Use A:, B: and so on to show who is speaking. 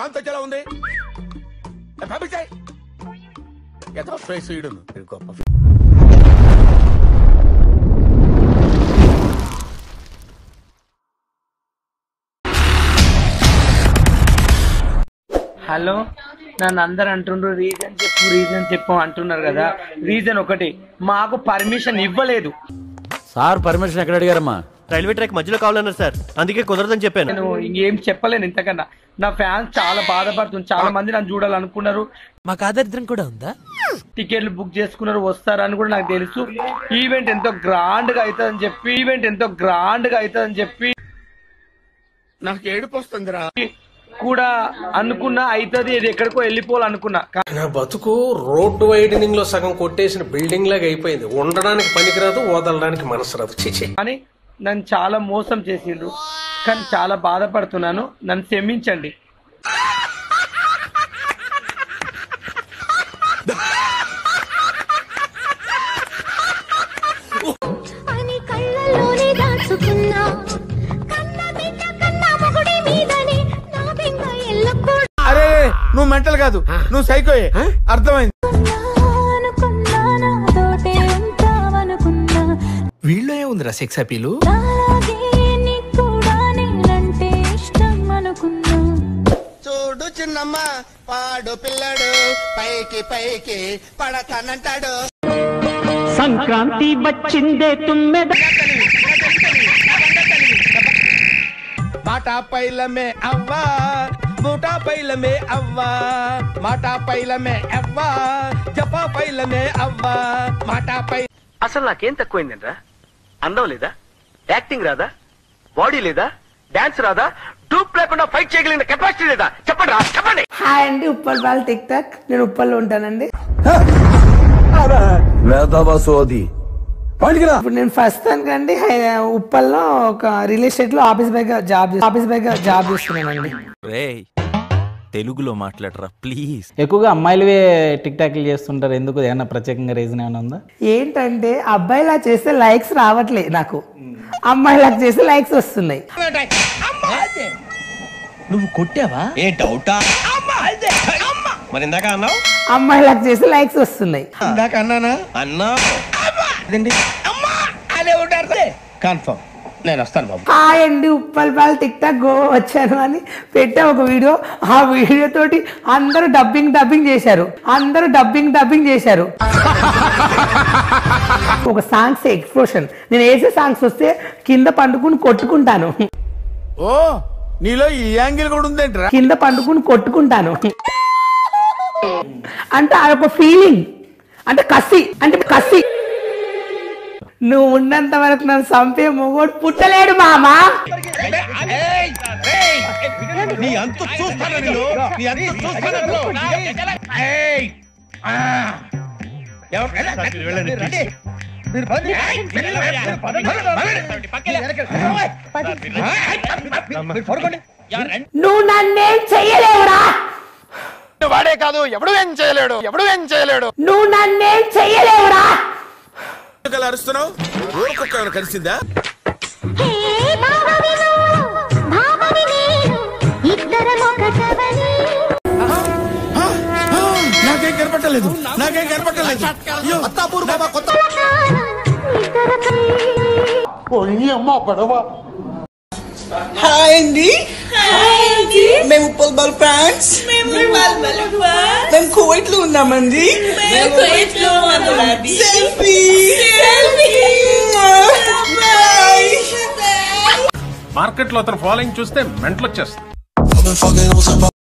A: వాంతి వచ్చేలా ఉంది ఏ, పంపించాయి ఎంత ఫేస్ ఈడును గొప్ప
B: హలో నన్ను అందరు అంటుండ్రు రీజన్ చెప్పు రీజన్ చెప్పు అంటున్నారు కదా రీజన్ ఒకటి మాకు పర్మిషన్ ఇవ్వలేదు
C: సార్ పర్మిషన్ ఎక్కడ అడిగారమ్మా
D: రైల్వే ట్రాక్ మధ్యలో కావాలన్నారు సార్ అందుకే కుదరదని చెప్పాను
B: నేను ఇంకేం చెప్పలేను ఇంతకన్నా నా ఫ్యాన్స్ చాలా బాధపడుతుంది చాలా మంది నన్ను చూడాలనుకున్నారు
E: మాకు ఆదరిద్రం కూడా ఉందా
B: టికెట్లు బుక్ చేసుకున్నారు వస్తారని కూడా నాకు తెలుసు ఈవెంట్ ఎంతో గ్రాండ్ గా అవుతుందని చెప్పి ఈవెంట్ ఎంతో గ్రాండ్ గా అవుతుందని చెప్పి
A: నాకు ఏడుపు వస్తుందిరా
B: కూడా అనుకున్నా అవుతుంది ఇది ఎక్కడికో వెళ్ళిపోవాలనుకున్నా కా-
F: నా బతుకు రోడ్డు వైడనింగ్ లో సగం కొట్టేసిన బిల్డింగ్ లాగా అయిపోయింది ఉండడానికి పనికిరాదు వదలడానికి మనసు రాదు చిచి
B: కానీ నన్ను చాలా మోసం చేసిండ్రు కానీ చాలా బాధపడుతున్నాను నన్ను క్షమించండి
G: అని కళ్ళలోనే దాచుకున్నా కన్న బిడ్డ కన్న మొగుడి మీదనే నా బెంగ ఎల్లకూడా
A: అరే నువ్వు మెంటల్ కాదు నువ్వు సైకోయే అర్థమైంది
G: అనుకున్నా నాతోటే ఉంటావనుకున్నా
E: వీళ్ళో ఏముందిరా సెక్స్ అపీలు
G: అలాగే నీకు కూడా నేనంటే ఇష్టం అనుకున్నా
H: చూడు చిన్నమ్మ పాడు పిల్లడు పైకి పైకి పడతానంటాడు
B: సంక్రాంతి వచ్చిందే తుమ్మెద
A: మాట పైలమే అవ్వా మూటా పైలమే అవ్వా మాట పైలమే అవ్వా జపా పైలమే అవ్వా మాట పై
B: అసలు నాకేం తక్కువైందంట్రా అందం లేదా యాక్టింగ్ రాదా బాడీ లేదా డాన్స్ రాదా డూప్ లేకుండా ఫైట్ చేయగలిగిన కెపాసిటీ లేదా చెప్పండి రా చెప్పండి
I: హాయ్ అండి ఉప్పల్ బాల్ టిక్ టాక్ నేను ఉప్పల్లో ఉంటానండి ఇప్పుడు నేను ఫస్ట్ అండి ఉప్పల్లో ఒక రియల్ ఎస్టేట్ లో office bike job office bike job చేస్తున్నానండి
E: రేయ్ తెలుగులో మాట్లాడరా ప్లీజ్
J: ఎక్కువగా అమ్మాయిలవే టిక్ టాక్లు చేస్తుంటారు ఎందుకు ఏమన్నా ప్రత్యేకంగా రీజన్ ఏమైనా ఉందా
I: ఏంటంటే అబ్బాయిలా చేస్తే లైక్స్ రావట్లేదు నాకు అమ్మాయిలా చేస్తే లైక్స్ వస్తున్నాయి
D: నువ్వు కొట్టావా ఏ డౌటా మరి ఇందాక అన్నావు
I: అమ్మాయిలా చేస్తే లైక్స్ వస్తున్నాయి
H: ఇందాక అన్నానా
D: అన్నా
H: అదేంటి అమ్మా అదే ఉంటారు కన్ఫర్మ్ నేను వస్తాను బాబు
I: హాయ్ అండి Uppal Bal TikTok go వచ్చాను అని పెట్టా ఒక వీడియో ఆ వీడియో తోటి అందరూ డబ్బింగ్ డబ్బింగ్ చేశారు అందరూ డబ్బింగ్ డబ్బింగ్ చేశారు ఒక సాంగ్స్ ఎక్స్ప్లోషన్ నేను వేసే సాంగ్స్ వస్తే కింద పండుకుని కొట్టుకుంటాను
A: ఓ నీలో ఈ యాంగిల్ కూడా ఉందేంట్రా
I: కింద పండుకుని కొట్టుకుంటాను అంటే అదొక ఫీలింగ్ అంటే కసి అంటే కసి నువ్వు ఉన్నంత వరకు నన్ను చంపే మొగోడు పుట్టలేడు మామా
D: నీ అంత చూస్తాను నేను నీ అంత చూస్తాను
I: నువ్వు నన్నేం చెయ్యలేవురా
A: వాడే కాదు ఎవడు ఏం చేయలేడు ఎవడు ఏం చేయలేడు
I: నువ్వు నన్నేం చెయ్యలేవురా
A: ఎందుకు అలా అరుస్తున్నావు ఊరుకొక్క ఏమైనా కలిసిందా
G: హే భావవి నువ్వు భావవి నేను ఇద్దరం ఒకటవని
A: నాకేం కనపట్టలేదు నాకేం కనపట్టలేదు అయ్యో,
H: హాయ్ అండి మేము ఉప్పల్ బాల్ ఫ్యాన్స్ మేము కువైట్ లో ఉన్నామండి సెల్ఫీ
F: మార్కెట్ లో అతను ఫాలోయింగ్ చూస్తే మెంటలు వచ్చేస్తుంది